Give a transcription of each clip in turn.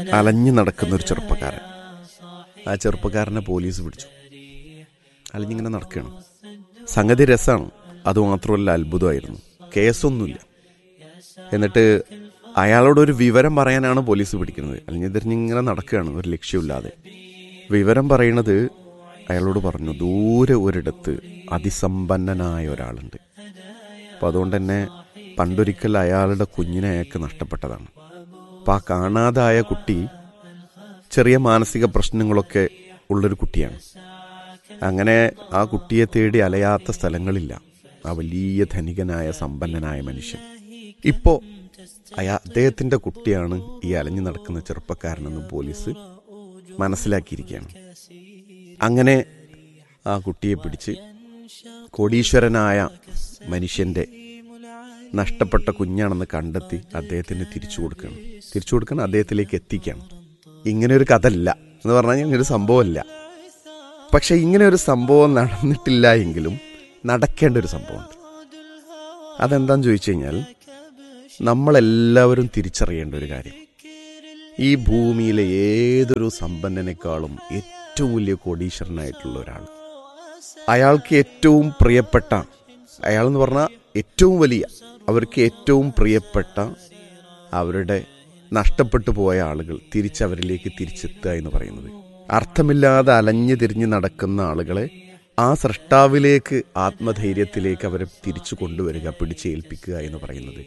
അലഞ്ഞു നടക്കുന്ന ഒരു ചെറുപ്പക്കാരൻ ആ ചെറുപ്പക്കാരനെ പോലീസ് പിടിച്ചു അലഞ്ഞിങ്ങനെ നടക്കുകയാണ് സംഗതി രസമാണ് അതുമാത്രമല്ല അത്ഭുതമായിരുന്നു കേസൊന്നുമില്ല എന്നിട്ട് അയാളോട് ഒരു വിവരം പറയാനാണ് പോലീസ് പിടിക്കുന്നത് അലഞ്ഞു തിരിഞ്ഞിങ്ങനെ നടക്കുകയാണ് ഒരു ലക്ഷ്യമില്ലാതെ വിവരം പറയണത് അയാളോട് പറഞ്ഞു ദൂരെ ഒരിടത്ത് അതിസമ്പന്നനായ ഒരാളുണ്ട് അപ്പം അതുകൊണ്ട് തന്നെ പണ്ടൊരിക്കൽ അയാളുടെ കുഞ്ഞിനെ അയാൾക്ക് നഷ്ടപ്പെട്ടതാണ് അപ്പം ആ കാണാതായ കുട്ടി ചെറിയ മാനസിക പ്രശ്നങ്ങളൊക്കെ ഉള്ളൊരു കുട്ടിയാണ് അങ്ങനെ ആ കുട്ടിയെ തേടി അലയാത്ത സ്ഥലങ്ങളില്ല ആ വലിയ ധനികനായ സമ്പന്നനായ മനുഷ്യൻ ഇപ്പോ അയാ അദ്ദേഹത്തിന്റെ കുട്ടിയാണ് ഈ അലഞ്ഞു നടക്കുന്ന ചെറുപ്പക്കാരനെന്ന് പോലീസ് മനസ്സിലാക്കിയിരിക്കുകയാണ് അങ്ങനെ ആ കുട്ടിയെ പിടിച്ച് കോടീശ്വരനായ മനുഷ്യന്റെ നഷ്ടപ്പെട്ട കുഞ്ഞാണെന്ന് കണ്ടെത്തി അദ്ദേഹത്തിന് തിരിച്ചു കൊടുക്കണം തിരിച്ചു കൊടുക്കണം അദ്ദേഹത്തിലേക്ക് എത്തിക്കണം ഇങ്ങനെ ഒരു കഥ അല്ല എന്ന് പറഞ്ഞാൽ ഇങ്ങനെ ഒരു സംഭവമല്ല പക്ഷെ ഇങ്ങനെ ഒരു സംഭവം നടന്നിട്ടില്ല എങ്കിലും നടക്കേണ്ട ഒരു സംഭവമുണ്ട് അതെന്താന്ന് ചോദിച്ചു കഴിഞ്ഞാൽ നമ്മളെല്ലാവരും തിരിച്ചറിയേണ്ട ഒരു കാര്യം ഈ ഭൂമിയിലെ ഏതൊരു സമ്പന്നനേക്കാളും ഏറ്റവും വലിയ കോടീശ്വരനായിട്ടുള്ള ഒരാൾ അയാൾക്ക് ഏറ്റവും പ്രിയപ്പെട്ട അയാൾ എന്ന് പറഞ്ഞാൽ ഏറ്റവും വലിയ അവർക്ക് ഏറ്റവും പ്രിയപ്പെട്ട അവരുടെ നഷ്ടപ്പെട്ടു പോയ ആളുകൾ തിരിച്ചവരിലേക്ക് തിരിച്ചെത്തുക എന്ന് പറയുന്നത് അർത്ഥമില്ലാതെ അലഞ്ഞു തിരിഞ്ഞ് നടക്കുന്ന ആളുകളെ ആ സൃഷ്ടാവിലേക്ക് ആത്മധൈര്യത്തിലേക്ക് അവരെ തിരിച്ചു കൊണ്ടുവരിക പിടിച്ചേൽപ്പിക്കുക എന്ന് പറയുന്നത്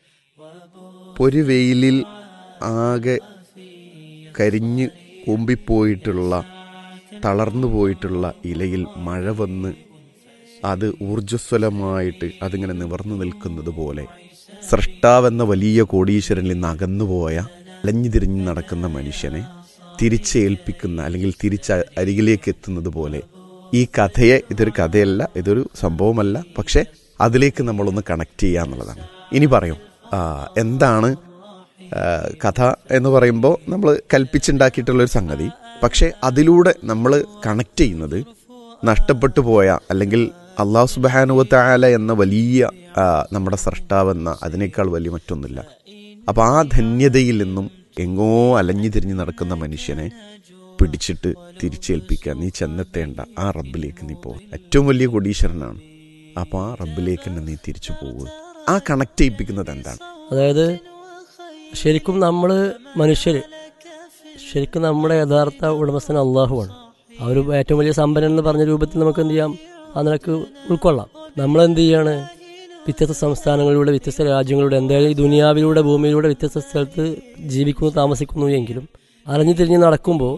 ഒരു വെയിലിൽ ആകെ കരിഞ്ഞ് കൂമ്പിപ്പോയിട്ടുള്ള തളർന്നു പോയിട്ടുള്ള ഇലയിൽ മഴ വന്ന് അത് ഊർജ്ജസ്വലമായിട്ട് അതിങ്ങനെ നിവർന്നു നിൽക്കുന്നത് പോലെ സൃഷ്ടാവെന്ന വലിയ കോടീശ്വരനിൽ നിന്ന് അകന്നുപോയ അലഞ്ഞു തിരിഞ്ഞ് നടക്കുന്ന മനുഷ്യനെ തിരിച്ചേൽപ്പിക്കുന്ന അല്ലെങ്കിൽ തിരിച്ച് അരികിലേക്ക് എത്തുന്നത് പോലെ ഈ കഥയെ ഇതൊരു കഥയല്ല ഇതൊരു സംഭവമല്ല പക്ഷെ അതിലേക്ക് നമ്മളൊന്ന് കണക്ട് ചെയ്യുക എന്നുള്ളതാണ് ഇനി പറയും ആ, എന്താണ് ആ, കഥ എന്ന് പറയുമ്പോൾ നമ്മൾ കൽപ്പിച്ചുണ്ടാക്കിയിട്ടുള്ള ഒരു സംഗതി പക്ഷെ അതിലൂടെ നമ്മൾ കണക്ട് ചെയ്യുന്നത് നഷ്ടപ്പെട്ടു പോയ അല്ലെങ്കിൽ അള്ളാഹു സുബാനുവത്തായാല എന്ന വലിയ ആ, നമ്മുടെ സൃഷ്ടാവെന്ന അതിനേക്കാൾ വലിയ മറ്റൊന്നുമില്ല അപ്പൊ ആ ധന്യതയിൽ നിന്നും എങ്ങോ അലഞ്ഞു തിരിഞ്ഞ് നടക്കുന്ന മനുഷ്യനെ പിടിച്ചിട്ട് തിരിച്ചേൽപ്പിക്കുക നീ ചെന്നെത്തേണ്ട ആ റബ്ബിലേക്ക് നീ പോകും ഏറ്റവും വലിയ കൊടീശ്വരനാണ് അപ്പൊ ആ റബ്ബിലേക്ക് തന്നെ നീ തിരിച്ചു പോകുക ആ കണക്ട് ചെയ്യിപ്പിക്കുന്നത് എന്താണ് അതായത് ശരിക്കും നമ്മൾ മനുഷ്യർ ശരിക്കും നമ്മുടെ യഥാർത്ഥ ഉടമസ്ഥൻ അള്ളാഹുവാണ് ആ ഒരു ഏറ്റവും വലിയ സമ്പന്നൻ എന്ന് പറഞ്ഞ രൂപത്തിൽ നമുക്ക് എന്ത് ചെയ്യാം ആ നിലക്ക് ഉൾക്കൊള്ളാം നമ്മൾ എന്ത് ചെയ്യാണ് വ്യത്യസ്ത സംസ്ഥാനങ്ങളിലൂടെ വ്യത്യസ്ത രാജ്യങ്ങളിലൂടെ എന്തായാലും ഈ ദുനിയാവിലൂടെ ഭൂമിയിലൂടെ വ്യത്യസ്ത സ്ഥലത്ത് ജീവിക്കുന്നു താമസിക്കുന്നു എങ്കിലും അലഞ്ഞു തിരിഞ്ഞ് നടക്കുമ്പോൾ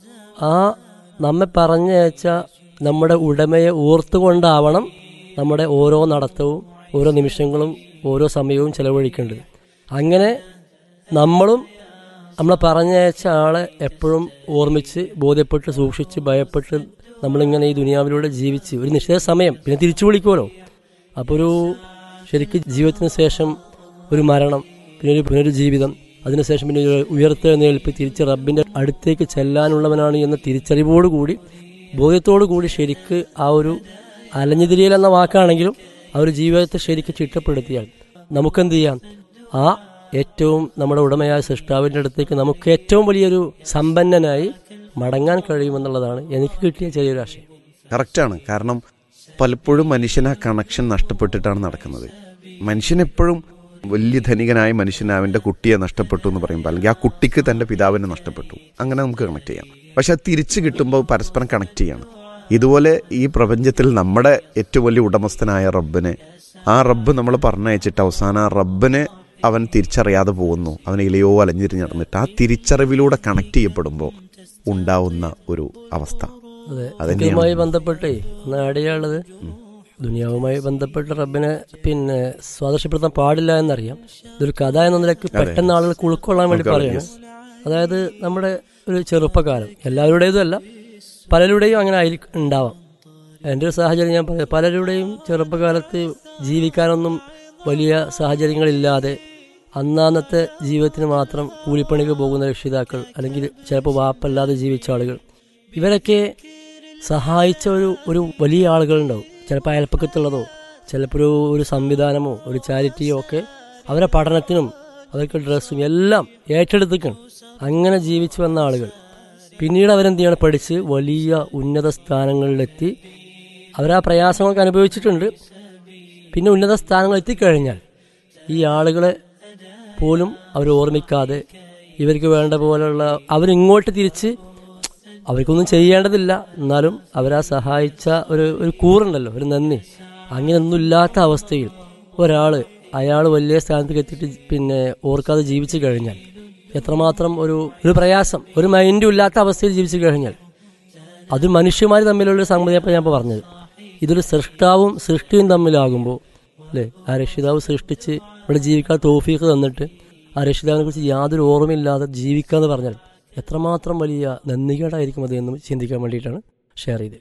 ആ നമ്മെ പറഞ്ഞയച്ച നമ്മുടെ ഉടമയെ ഓർത്തുകൊണ്ടാവണം നമ്മുടെ ഓരോ നടത്തവും ഓരോ നിമിഷങ്ങളും ഓരോ സമയവും ചെലവഴിക്കേണ്ടത് അങ്ങനെ നമ്മളും നമ്മളെ പറഞ്ഞയച്ച ആളെ എപ്പോഴും ഓർമ്മിച്ച് ബോധ്യപ്പെട്ട് സൂക്ഷിച്ച് ഭയപ്പെട്ട് നമ്മളിങ്ങനെ ഈ ദുനിയാവിലൂടെ ജീവിച്ച് ഒരു നിശ്ചിത സമയം പിന്നെ തിരിച്ചു വിളിക്കുമല്ലോ അപ്പോൾ ഒരു ശരിക്കും ജീവിതത്തിന് ശേഷം ഒരു മരണം പിന്നെ ഒരു പുനരുജീവിതം അതിനുശേഷം പിന്നെ ഒരു ഉയർത്തെഴുന്നേൽപ്പ് തിരിച്ച് റബ്ബിന്റെ അടുത്തേക്ക് ചെല്ലാനുള്ളവനാണ് എന്ന തിരിച്ചറിവോടുകൂടി ബോധ്യത്തോടു കൂടി ശരിക്ക് ആ ഒരു അലഞ്ഞുതിരിയൽ എന്ന വാക്കാണെങ്കിലും ആ ഒരു ജീവിതത്തെ ശരിക്ക് ചിട്ടപ്പെടുത്തിയാൽ നമുക്കെന്ത് ചെയ്യാം ആ ഏറ്റവും നമ്മുടെ ഉടമയായ സൃഷ്ടാവിൻ്റെ അടുത്തേക്ക് നമുക്ക് ഏറ്റവും വലിയൊരു സമ്പന്നനായി മടങ്ങാൻ കഴിയുമെന്നുള്ളതാണ് എനിക്ക് കിട്ടിയ ചെറിയൊരു ആശയം കറക്റ്റാണ് കാരണം പലപ്പോഴും മനുഷ്യൻ ആ കണക്ഷൻ നഷ്ടപ്പെട്ടിട്ടാണ് നടക്കുന്നത് മനുഷ്യൻ എപ്പോഴും വലിയ ധനികനായ മനുഷ്യൻ അവന്റെ കുട്ടിയെ നഷ്ടപ്പെട്ടു എന്ന് പറയുമ്പോൾ അല്ലെങ്കിൽ ആ കുട്ടിക്ക് തന്റെ പിതാവിനെ നഷ്ടപ്പെട്ടു അങ്ങനെ നമുക്ക് കണക്ട് ചെയ്യാം പക്ഷെ അത് തിരിച്ചു കിട്ടുമ്പോൾ പരസ്പരം കണക്ട് ചെയ്യണം ഇതുപോലെ ഈ പ്രപഞ്ചത്തിൽ നമ്മുടെ ഏറ്റവും വലിയ ഉടമസ്ഥനായ റബ്ബിനെ ആ റബ്ബ് നമ്മൾ പറഞ്ഞയച്ചിട്ട് അവസാനം ആ റബ്ബിനെ അവൻ തിരിച്ചറിയാതെ പോകുന്നു അവൻ ഇലയോ അലഞ്ഞിരിഞ്ഞ് നടന്നിട്ട് ആ തിരിച്ചറിവിലൂടെ കണക്ട് ചെയ്യപ്പെടുമ്പോൾ ഉണ്ടാവുന്ന ഒരു അവസ്ഥ അതെ അതന്നെയാണ്. ഇതുമായി ബന്ധപ്പെട്ടേ ഒന്ന് ആഡ് ചെയ്യാനുള്ളത് ദുനിയാവുമായി ബന്ധപ്പെട്ട് റബ്ബിനെ പിന്നെ സ്വാദർശപ്പെടുത്താൻ പാടില്ല എന്നറിയാം ഇതൊരു കഥ എന്ന നിലയ്ക്ക് പെട്ടെന്ന് ആളുകൾക്ക് ഉൾക്കൊള്ളാൻ വേണ്ടി ഉൾക്കൊള്ളാൻ, പറയാണ് അതായത് നമ്മുടെ ഒരു ചെറുപ്പക്കാലം എല്ലാവരുടേതും അല്ല പലരുടെയും അങ്ങനെ ആയിരിക്കും ഉണ്ടാവാം എൻ്റെ ഒരു സാഹചര്യം ഞാൻ പറയാം പലരുടെയും ചെറുപ്പകാലത്ത് ജീവിക്കാനൊന്നും വലിയ സാഹചര്യങ്ങളില്ലാതെ അന്നാന്നത്തെ ജീവിതത്തിന് മാത്രം കൂലിപ്പണിക്ക് പോകുന്ന രക്ഷിതാക്കൾ അല്ലെങ്കിൽ ചിലപ്പോൾ വാപ്പല്ലാതെ ജീവിച്ച ആളുകൾ ഇവരൊക്കെ സഹായിച്ച ഒരു ഒരു വലിയ ആളുകളുണ്ടാവും ചിലപ്പോൾ അയൽപ്പക്കത്തുള്ളതോ ചിലപ്പോൾ ഒരു ഒരു സംവിധാനമോ ഒരു ചാരിറ്റിയോ ഒക്കെ അവരെ പഠനത്തിനും അവർക്ക് ഡ്രസ്സും എല്ലാം ഏറ്റെടുത്തിക്കണം അങ്ങനെ ജീവിച്ചു വന്ന ആളുകൾ പിന്നീട് അവരെന്ത് ചെയ്യണം പഠിച്ച് വലിയ ഉന്നത സ്ഥാനങ്ങളിലെത്തി അവരാ പ്രയാസങ്ങളൊക്കെ അനുഭവിച്ചിട്ടുണ്ട് പിന്നെ ഉന്നത സ്ഥാനങ്ങൾ എത്തിക്കഴിഞ്ഞാൽ ഈ ആളുകളെ പോലും അവർ ഓർമ്മിക്കാതെ ഇവർക്ക് വേണ്ട പോലെയുള്ള അവരിങ്ങോട്ട് തിരിച്ച് അവർക്കൊന്നും ചെയ്യേണ്ടതില്ല എന്നാലും അവരാ സഹായിച്ച ഒരു ഒരു കൂറുണ്ടല്ലോ ഒരു നന്ദി അങ്ങനെയൊന്നും ഇല്ലാത്ത അവസ്ഥയിൽ ഒരാൾ അയാൾ വലിയ സ്ഥാനത്തേക്ക് എത്തിയിട്ട് പിന്നെ ഓർക്കാതെ ജീവിച്ചു കഴിഞ്ഞാൽ എത്രമാത്രം ഒരു ഒരു പ്രയാസം ഒരു മൈൻഡും ഇല്ലാത്ത അവസ്ഥയിൽ ജീവിച്ചു കഴിഞ്ഞാൽ അത് മനുഷ്യന്മാർ തമ്മിലുള്ള ഒരു സംഗതിയപ്പോൾ ഞാൻ ഇപ്പോൾ പറഞ്ഞത് ഇതൊരു സൃഷ്ടാവും സൃഷ്ടിയും തമ്മിലാകുമ്പോൾ അല്ലേ ആ രക്ഷിതാവ് സൃഷ്ടിച്ച് ഇവിടെ ജീവിക്കാൻ തോഫീക്ക് തന്നിട്ട് ആ രക്ഷിതാവിനെ കുറിച്ച് യാതൊരു ഓർമ്മയില്ലാതെ ജീവിക്കാന്ന് പറഞ്ഞാൽ എത്രമാത്രം വലിയ നന്ദികേടായിരിക്കും അത് എന്നും ചിന്തിക്കാൻ വേണ്ടിയിട്ടാണ് ഷെയർ ചെയ്തത്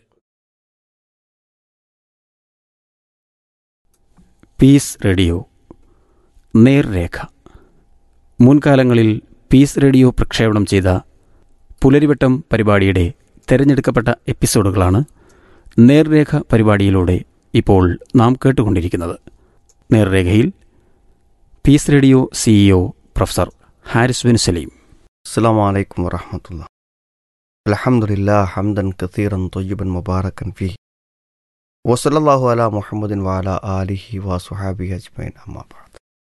പീസ് റേഡിയോ നേർരേഖ മുൻകാലങ്ങളിൽ പീസ് റേഡിയോ പ്രക്ഷേപണം ചെയ്ത പുലരിവട്ടം പരിപാടിയുടെ തിരഞ്ഞെടുക്കപ്പെട്ട എപ്പിസോഡുകളാണ് നേർരേഖ പരിപാടിയിലൂടെ ഇപ്പോൾ നാം കേട്ടുകൊണ്ടിരിക്കുന്നത് നേർരേഖയിൽ Peace Radio CEO professor Haris bin Saleem السلام عليكم ورحمة الله الحمد لله حمدا كثيرا طيبا مباركا فيه وصلى الله على محمد وعلى آله وصحابه أجمعين أما بعد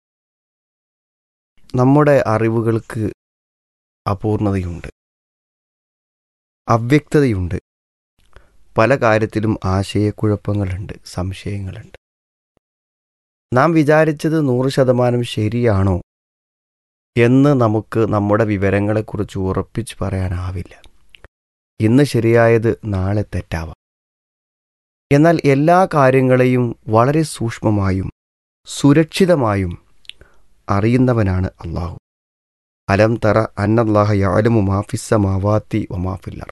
നമ്മുടെ അറിവുകൾക്ക് അപൂർണതയുണ്ട് അവ്യക്തതയുണ്ട് പല കാര്യത്തിലും ആശയക്കുഴപ്പങ്ങളുണ്ട് സംശയങ്ങളുണ്ട് നാം വിചാരിച്ചത് നൂറ് ശതമാനം ശരിയാണോ എന്ന് നമുക്ക് നമ്മുടെ വിവരങ്ങളെക്കുറിച്ച് ഉറപ്പിച്ച് പറയാനാവില്ല ഇന്ന് ശരിയായത് നാളെ തെറ്റാവാം എന്നാൽ എല്ലാ കാര്യങ്ങളെയും വളരെ സൂക്ഷ്മമായും സുരക്ഷിതമായും അറിയുന്നവനാണ് അള്ളാഹു അലം തറ അന്നല്ലാഹ യാലമു മാഫിസ മാവാത്തി വമാഫില്ലർ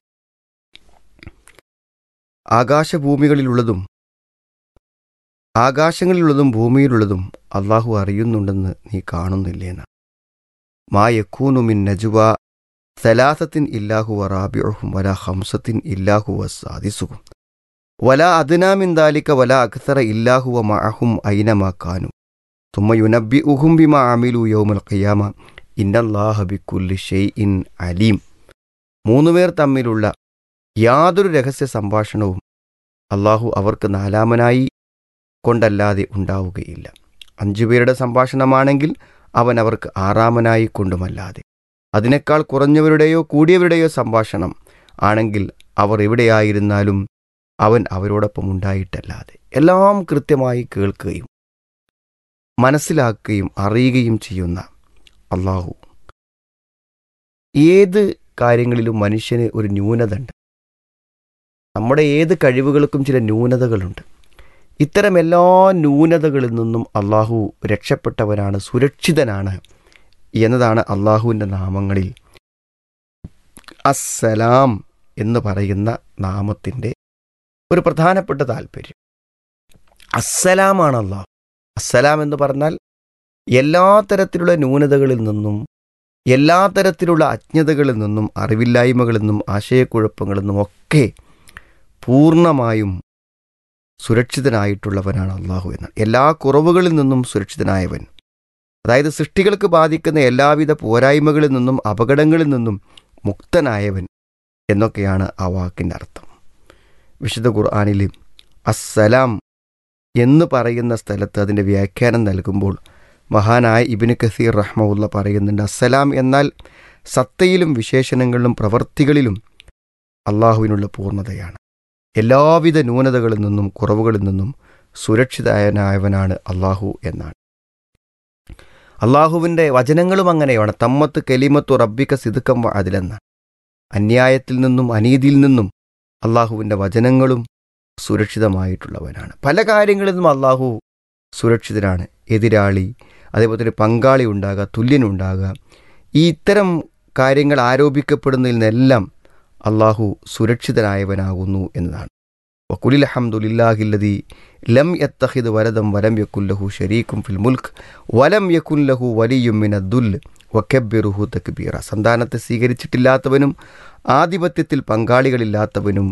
ആകാശഭൂമികളിലുള്ളതും ആകാശങ്ങളിലുള്ളതും ഭൂമിയിലുള്ളതും അള്ളാഹു അറിയുന്നുണ്ടെന്ന് നീ കാണുന്നില്ലേന്ന് മാ യക്കൂനു മിൻ നജുവ സലാസത്തിൻ ഇല്ലാഹു വറാബിഉഹും വല ഹംസത്തിൻ ഇല്ലാഹു വസാദിസുഹും വല അദ്നാമിൻ ദാലിക വല അക്സറ ഇല്ലാഹു വ മഅഹും ഐനമാ കാനു തുമ്മ യുനബ്ബിഉഹും ബിമാ അമിലു യൗമൽ ഖിയാമ ഇന്നല്ലാഹ ബിക്കുല്ലി ഷൈഇൻ അലീം മൂന്നുപേർ തമ്മിലുള്ള യാതൊരു രഹസ്യ സംഭാഷണവും അള്ളാഹു അവർക്ക് നാലാമനായി കൊണ്ടല്ലാതെ ഉണ്ടാവുകയില്ല അഞ്ചുപേരുടെ സംഭാഷണമാണെങ്കിൽ അവൻ അവർക്ക് ആറാമനായി കൊണ്ടുമല്ലാതെ അതിനേക്കാൾ കുറഞ്ഞവരുടെയോ കൂടിയവരുടെയോ സംഭാഷണം ആണെങ്കിൽ അവർ എവിടെയായിരുന്നാലും അവൻ അവരോടൊപ്പം ഉണ്ടായിട്ടല്ലാതെ എല്ലാം കൃത്യമായി കേൾക്കുകയും മനസ്സിലാക്കുകയും അറിയുകയും ചെയ്യുന്ന അള്ളാഹു ഏത് കാര്യങ്ങളിലും മനുഷ്യന് ഒരു ന്യൂനത ഉണ്ട് നമ്മുടെ ഏത് കഴിവുകൾക്കും ചില ന്യൂനതകളുണ്ട് ഇത്തരം എല്ലാ ന്യൂനതകളിൽ നിന്നും അള്ളാഹു രക്ഷപ്പെട്ടവനാണ് സുരക്ഷിതനാണ് എന്നതാണ് അള്ളാഹുവിൻ്റെ നാമങ്ങളിൽ അസ്സലാം എന്ന് പറയുന്ന നാമത്തിൻ്റെ ഒരു പ്രധാനപ്പെട്ട താല്പര്യം അസ്സലാമാണ് അള്ളാഹു അസ്സലാം എന്ന് പറഞ്ഞാൽ എല്ലാ തരത്തിലുള്ള ന്യൂനതകളിൽ നിന്നും എല്ലാ തരത്തിലുള്ള അജ്ഞതകളിൽ നിന്നും അറിവില്ലായ്മകളിൽ നിന്നും ആശയക്കുഴപ്പങ്ങളിൽ നിന്നും ഒക്കെ പൂർണ്ണമായും സുരക്ഷിതനായിട്ടുള്ളവനാണ് അള്ളാഹു എന്ന് എല്ലാ കുറവുകളിൽ നിന്നും സുരക്ഷിതനായവൻ അതായത് സൃഷ്ടികൾക്ക് ബാധിക്കുന്ന എല്ലാവിധ പോരായ്മകളിൽ നിന്നും അപകടങ്ങളിൽ നിന്നും മുക്തനായവൻ എന്നൊക്കെയാണ് ആ വാക്കിൻ്റെ അർത്ഥം വിശുദ്ധ ഖുർആാനിൽ അസ്സലാം എന്ന് പറയുന്ന സ്ഥലത്ത് അതിൻ്റെ വ്യാഖ്യാനം നൽകുമ്പോൾ മഹാനായ ഇബിന് കസീർ റഹ്മുള്ള പറയുന്നുണ്ട് അസ്സലാം എന്നാൽ സത്തയിലും വിശേഷണങ്ങളിലും പ്രവർത്തികളിലും അള്ളാഹുവിനുള്ള പൂർണ്ണതയാണ് എല്ലാവിധ ന്യൂനതകളിൽ നിന്നും കുറവുകളിൽ നിന്നും സുരക്ഷിതനായവനാണ് അള്ളാഹു എന്നാണ് അള്ളാഹുവിൻ്റെ വചനങ്ങളും അങ്ങനെയാണ് തമ്മത്ത് കെലിമത്തു റബ്ബിക്ക സിതുക്കം അതിലെന്നാണ് അന്യായത്തിൽ നിന്നും അനീതിയിൽ നിന്നും അള്ളാഹുവിൻ്റെ വചനങ്ങളും സുരക്ഷിതമായിട്ടുള്ളവനാണ് പല കാര്യങ്ങളിൽ നിന്നും അള്ളാഹു സുരക്ഷിതനാണ് എതിരാളി അതേപോലെ തന്നെ പങ്കാളി ഉണ്ടാകുക തുല്യനുണ്ടാകുക ഈ ഇത്തരം കാര്യങ്ങൾ ആരോപിക്കപ്പെടുന്നതിൽ നിന്നെല്ലാം അള്ളാഹു സുരക്ഷിതനായവനാകുന്നു എന്നതാണ് വക്കുലിൽ അഹമ്മദുലില്ലാഹില്ലതി ലം യത്തഹിദ് വലദം വലം യക്കുല്ലഹു ഷരീഖും ഫിൽ മുൽക്ക് വലം യക്കുല്ലഹു വലിയും മിനദ്ദുൽ വക്കബിറുഹു തക്ബീറ സന്താനത്തെ സ്വീകരിച്ചിട്ടില്ലാത്തവനും ആധിപത്യത്തിൽ പങ്കാളികളില്ലാത്തവനും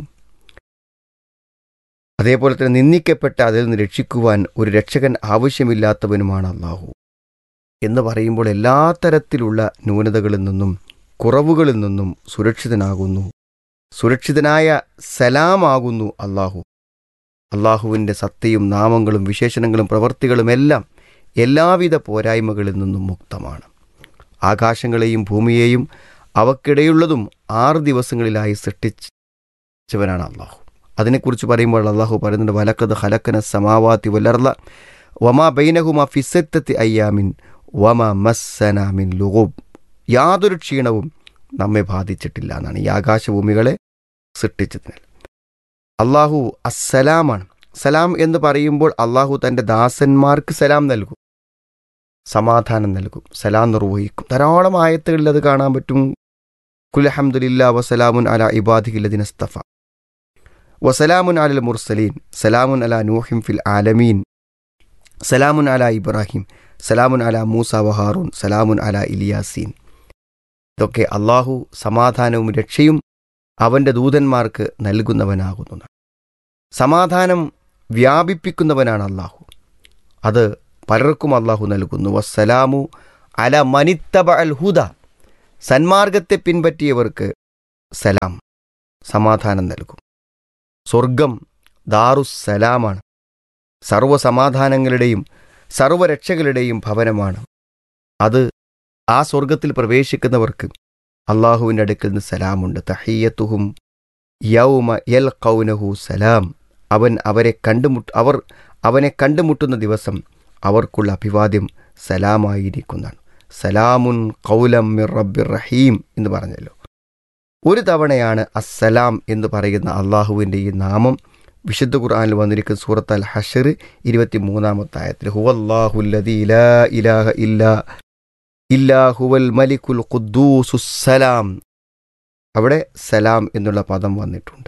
അതേപോലെ തന്നെ നിന്ദിക്കപ്പെട്ട അതിൽ നിന്ന് രക്ഷിക്കുവാൻ ഒരു രക്ഷകൻ ആവശ്യമില്ലാത്തവനുമാണ് അള്ളാഹു എന്ന് പറയുമ്പോൾ എല്ലാ തരത്തിലുള്ള ന്യൂനതകളിൽ നിന്നും കുറവുകളിൽ നിന്നും സുരക്ഷിതനാകുന്നു സുരക്ഷിതനായ സലാമാകുന്നു അള്ളാഹു അള്ളാഹുവിൻ്റെ സത്യയും നാമങ്ങളും വിശേഷണങ്ങളും പ്രവർത്തികളും എല്ലാം എല്ലാവിധ പോരായ്മകളിൽ നിന്നും മുക്തമാണ് ആകാശങ്ങളെയും ഭൂമിയെയും അവക്കിടയുള്ളതും ആറ് ദിവസങ്ങളിലായി സൃഷ്ടിച്ചവനാണ് അള്ളാഹു അതിനെക്കുറിച്ച് പറയുമ്പോൾ അള്ളാഹു പറയുന്നുണ്ട് വലക്കത് ഹലക്കന സമാവാത്തി വലർല വമാ ബൈനഹുമ ഫിസത്തത്തി അയ്യാമിൻ വമ മസ്സനാമിൻ ലുഗൂബ് യാതൊരു ക്ഷീണവും നമ്മെ ബാധിച്ചിട്ടില്ല എന്നാണ് ഈ ആകാശഭൂമികളെ സൃഷ്ടിച്ചതിനാൽ അള്ളാഹു അസ്സലാമാണ് സലാം എന്ന് പറയുമ്പോൾ അള്ളാഹു തൻ്റെ ദാസന്മാർക്ക് സലാം നൽകും സമാധാനം നൽകും സലാം നിർവഹിക്കും ധാരാളം ആയത്തുകളിൽ അത് കാണാൻ പറ്റും കുലഹമുല്ല വസലാമുൻ അല ഇബാദിഹില്ലദിനസ്തഫ വസലാമുൻ അലൽ മുർസലീൻ സലാമുൻ അല നൂഹിം ഫിൽ ആലമീൻ സലാമുൻ അല ഇബ്രാഹിം സലാമുൻ അല മൂസ വഹാറൂൻ സലാമുൻ അല ഇലിയാസീൻ ഇതൊക്കെ അള്ളാഹു സമാധാനവും രക്ഷയും അവൻ്റെ ദൂതന്മാർക്ക് നൽകുന്നവനാകുന്നു സമാധാനം വ്യാപിപ്പിക്കുന്നവനാണ് അള്ളാഹു അത് പലർക്കും അള്ളാഹു നൽകുന്നു വസ്സലാമു അല മനിത്തബ അൽ ഹുദ സന്മാർഗത്തെ പിൻപറ്റിയവർക്ക് സലാം സമാധാനം നൽകും സ്വർഗം ദാറുസലാമാണ് സർവ്വസമാധാനങ്ങളുടെയും സർവ്വരക്ഷകളുടെയും ഭവനമാണ് അത് ആ സ്വർഗത്തിൽ പ്രവേശിക്കുന്നവർക്ക് അള്ളാഹുവിൻ്റെ അടുക്കൽ നിന്ന് സലാമുണ്ട് തഹയ്യത്തുഹും യൗമ യൽ കൗനഹു സലാം അവൻ അവരെ കണ്ടുമുട്ട് അവർ അവനെ കണ്ടുമുട്ടുന്ന ദിവസം അവർക്കുള്ള അഭിവാദ്യം സലാമായിരിക്കുന്നതാണ് സലാമുൻ കൗലം മിർ റബ്ബിർ റഹീം എന്ന് പറഞ്ഞല്ലോ ഒരു തവണയാണ് അസ്സലാം എന്ന് പറയുന്ന അള്ളാഹുവിൻ്റെ ഈ നാമം വിശുദ്ധ ഖുർആനിൽ വന്നിരിക്കുന്ന സൂറത്ത് അൽ ഹഷർ ഇരുപത്തി മൂന്നാമത്തെ ആയത്തിൽ ഹുവല്ലാഹുല്ലദീ ലാ ഇലാഹ ഇല്ലാ ഇല്ലാ ഹുവൽ മലിക്കുൽ ഖുദ്ദൂസുസ്സലാം അവിടെ സലാം എന്നുള്ള പദം വന്നിട്ടുണ്ട്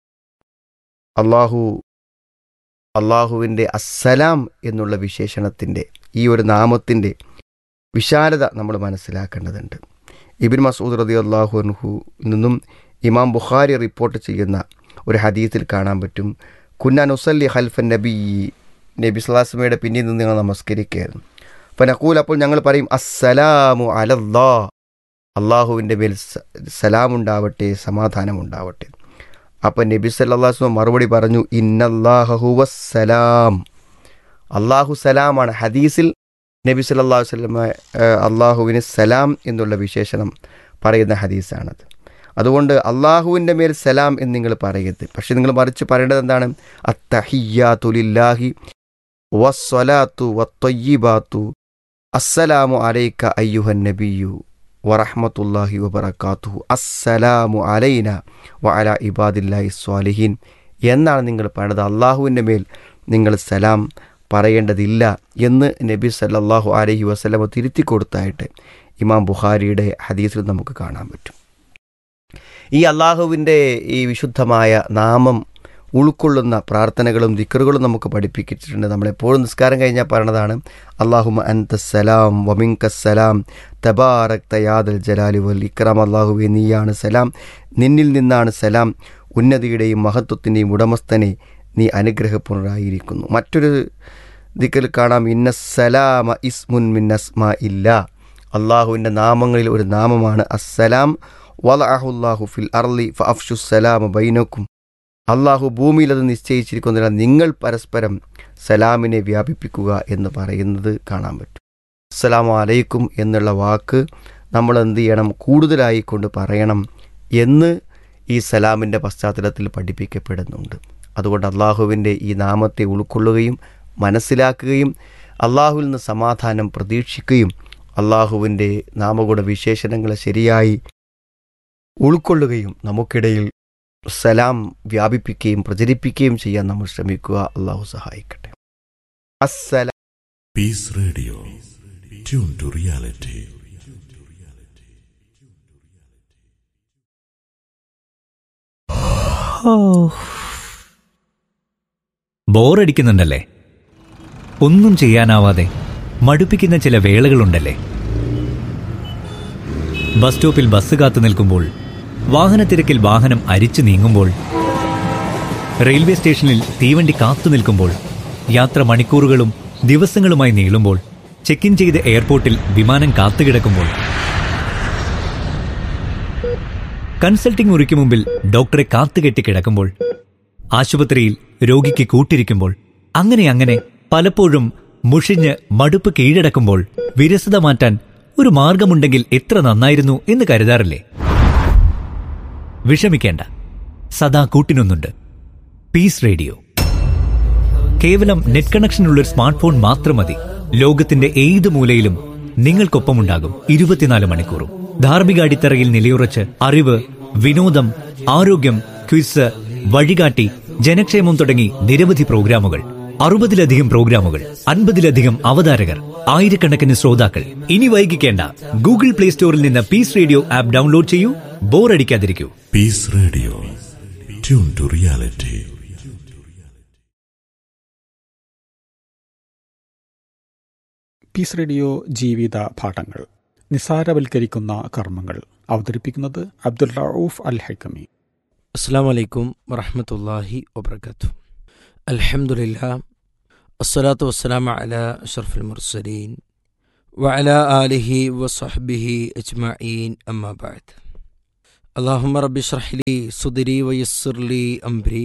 അള്ളാഹു അള്ളാഹുവിൻ്റെ അസ്സലാം എന്നുള്ള വിശേഷണത്തിൻ്റെ ഈ ഒരു നാമത്തിൻ്റെ വിശാലത നമ്മൾ മനസ്സിലാക്കേണ്ടതുണ്ട് ഇബിൻ മസൂദ് റതി അള്ളാഹുൻഹു നിന്നും ഇമാം ബുഖാരി റിപ്പോർട്ട് ചെയ്യുന്ന ഒരു ഹദീസിൽ കാണാൻ പറ്റും കുന്ന നുസല്ലി ഹൽഫൻ നബി നബി സ്ലാസ്മയുടെ പിന്നിൽ നിന്ന് ഞങ്ങൾ നമസ്കരിക്കുകയായിരുന്നു അപ്പം നക്കൂൽ അപ്പോൾ ഞങ്ങൾ പറയും അസ്സലാമു അലല്ലാ അള്ളാഹുവിൻ്റെ മേൽ സലാമുണ്ടാവട്ടെ സമാധാനമുണ്ടാവട്ടെ അപ്പം നബി സല്ലാസ്മ മറുപടി പറഞ്ഞു ഇന്നല്ലാഹുവസ്സലാം അള്ളാഹു സലാമാണ് ഹദീസിൽ നബി സല്ലാഹു വല്ലമ അള്ളാഹുവിന് സലാം എന്നുള്ള വിശേഷണം പറയുന്ന ഹദീസാണത് അതുകൊണ്ട് അള്ളാഹുവിൻ്റെ മേൽ സലാം എന്ന് നിങ്ങൾ പറയരുത് പക്ഷെ നിങ്ങൾ മറിച്ച് പറയേണ്ടത് എന്താണ് അത്തഹിയാത്തുലില്ലാഹി വസ്വലാത്തു വത്തൊയ്യിബാത്തു അസ്സലാമു അലൈക്ക അയ്യുഹൻ നബിയു വറഹമത്തുല്ലാഹി വബറക്കാത്തുഹു അസ്സലാമു അലൈന വ അല ഇബാദില്ലാഹി സ്വാലിഹീൻ എന്നാണ് നിങ്ങൾ പറയുന്നത് അള്ളാഹുവിൻ്റെ മേൽ നിങ്ങൾ സലാം പറയേണ്ടതില്ല എന്ന് നബി സല്ലാഹു അലഹി വസ്ലമ തിരുത്തി കൊടുത്തായിട്ട് ഇമാം ബുഖാരിയുടെ ഹദീസിൽ നമുക്ക് കാണാൻ പറ്റും ഈ അള്ളാഹുവിൻ്റെ ഈ വിശുദ്ധമായ നാമം ഉൾക്കൊള്ളുന്ന പ്രാർത്ഥനകളും ദിക്കറുകളും നമുക്ക് പഠിപ്പിച്ചിട്ടുണ്ട് നമ്മളെപ്പോഴും നിസ്കാരം കഴിഞ്ഞാൽ പറയണതാണ് അള്ളാഹുമ അൻതസ്സലാം വമിങ്കസ്സലാം തബാറക് തയാദൽ ജലാലി വൽ ഇക്രാം അള്ളാഹുവെ നീയാണ് സലാം നിന്നിൽ നിന്നാണ് സലാം ഉന്നതിയുടെയും മഹത്വത്തിൻ്റെയും ഉടമസ്ഥനെ നീ അനുഗ്രഹപൂർണ്ണരായിരിക്കുന്നു മറ്റൊരു ദിക്കൽ കാണാം ഇന്നസ്സലാമ ഇസ്മുൻ മിന്നസ്മ ഇല്ല അള്ളാഹുവിൻ്റെ നാമങ്ങളിൽ ഒരു നാമമാണ് അസ്സലാം വലഅഹുല്ലാഹു ഫിൽ അർലി ഫ അഫ്ഷുസലാമ ബൈനക്കും അള്ളാഹു ഭൂമിയിൽ അത് നിശ്ചയിച്ചിരിക്കുന്നതിനാൽ നിങ്ങൾ പരസ്പരം സലാമിനെ വ്യാപിപ്പിക്കുക എന്ന് പറയുന്നത് കാണാൻ പറ്റും അസ്സലാമു അലൈക്കും എന്നുള്ള വാക്ക് നമ്മൾ എന്ത് ചെയ്യണം കൂടുതലായി കൊണ്ട് പറയണം എന്ന് ഈ സലാമിൻ്റെ പശ്ചാത്തലത്തിൽ പഠിപ്പിക്കപ്പെടുന്നുണ്ട് അതുകൊണ്ട് അള്ളാഹുവിൻ്റെ ഈ നാമത്തെ ഉൾക്കൊള്ളുകയും മനസ്സിലാക്കുകയും അള്ളാഹുവിൽ നിന്ന് സമാധാനം പ്രതീക്ഷിക്കുകയും അള്ളാഹുവിൻ്റെ നാമഗുണ വിശേഷണങ്ങളെ ശരിയായി ഉൾക്കൊള്ളുകയും നമുക്കിടയിൽ സലാം വ്യാപിപ്പിക്കുകയും പ്രചരിപ്പിക്കുകയും ചെയ്യാൻ നമ്മൾ ശ്രമിക്കുക അള്ളാഹു സഹായിക്കട്ടെ അസ്സലാം Peace Radio. Tune to reality. ബോറടിക്കുന്നുണ്ടല്ലേ ഒന്നും ചെയ്യാനാവാതെ മടുപ്പിക്കുന്ന ചില വേളകളുണ്ടല്ലേ ബസ് സ്റ്റോപ്പിൽ ബസ് കാത്തു നിൽക്കുമ്പോൾ വാഹനത്തിരക്കിൽ വാഹനം അരിച്ചു നീങ്ങുമ്പോൾ റെയിൽവേ സ്റ്റേഷനിൽ തീവണ്ടി കാത്തു നിൽക്കുമ്പോൾ യാത്ര മണിക്കൂറുകളും ദിവസങ്ങളുമായി നീളുമ്പോൾ ചെക്ക് ഇൻ ചെയ്ത് എയർപോർട്ടിൽ വിമാനം കാത്തുകിടക്കുമ്പോൾ കൺസൾട്ടിംഗ് മുറിക്ക് മുമ്പിൽ ഡോക്ടറെ കാത്തുകെട്ടി കിടക്കുമ്പോൾ ആശുപത്രിയിൽ രോഗിക്ക് കൂട്ടിരിക്കുമ്പോൾ അങ്ങനെ അങ്ങനെ പലപ്പോഴും മുഷിഞ്ഞ് മടുപ്പ് കീഴടക്കുമ്പോൾ വിരസത മാറ്റാൻ ഒരു മാർഗമുണ്ടെങ്കിൽ എത്ര നന്നായിരുന്നു എന്ന് കരുതാറില്ലേ വിഷമിക്കേണ്ട സദാ കൂട്ടിനൊന്നുണ്ട് പീസ് റേഡിയോ കേവലം നെറ്റ് കണക്ഷനുള്ള ഒരു സ്മാർട്ട് ഫോൺ മാത്രം മതി ലോകത്തിന്റെ ഏത് മൂലയിലും നിങ്ങൾക്കൊപ്പമുണ്ടാകും ഇരുപത്തിനാല് മണിക്കൂറും ധാർമ്മിക അടിത്തറയിൽ നിലയുറച്ച് അറിവ് വിനോദം ആരോഗ്യം ക്വിസ് വഴികാട്ടി ജനക്ഷേമം തുടങ്ങി നിരവധി പ്രോഗ്രാമുകൾ അറുപതിലധികം പ്രോഗ്രാമുകൾ അൻപതിലധികം അവതാരകർ ആയിരക്കണക്കിന് ശ്രോതാക്കൾ ഇനി വൈകിക്കേണ്ട ഗൂഗിൾ പ്ലേ സ്റ്റോറിൽ നിന്ന് പീസ് റേഡിയോ ആപ്പ് ഡൗൺലോഡ് ചെയ്യൂ ബോറടിക്കാതിരിക്കൂ Peace Radio. Tune to reality. Peace Radio ജീവിത പാഠങ്ങൾ നിസാരവൽക്കരിക്കുന്ന കർമ്മങ്ങൾ അവതരിപ്പിക്കുന്നത് അബ്ദുൽ റൌഫ് അൽ ഹൈക്കമി അസ്സാം വലൈക്കും വറഹമത്തല്ലാഹി വബർക്കാത്തു അൽഹംദുലില്ല അസ്സലാത്തു വസ്സലാം അല അഷറഫുൽ മുർസലീൻ വഅല ആലിഹി വസഹ്ബിഹി അജ്മഈൻ അമ്മാ ബഅദ് അല്ലാഹുമ്മ റബ്ബി ഷ്റഹ് ലി സുദ്രി വയസ്സിർ ലി അംരി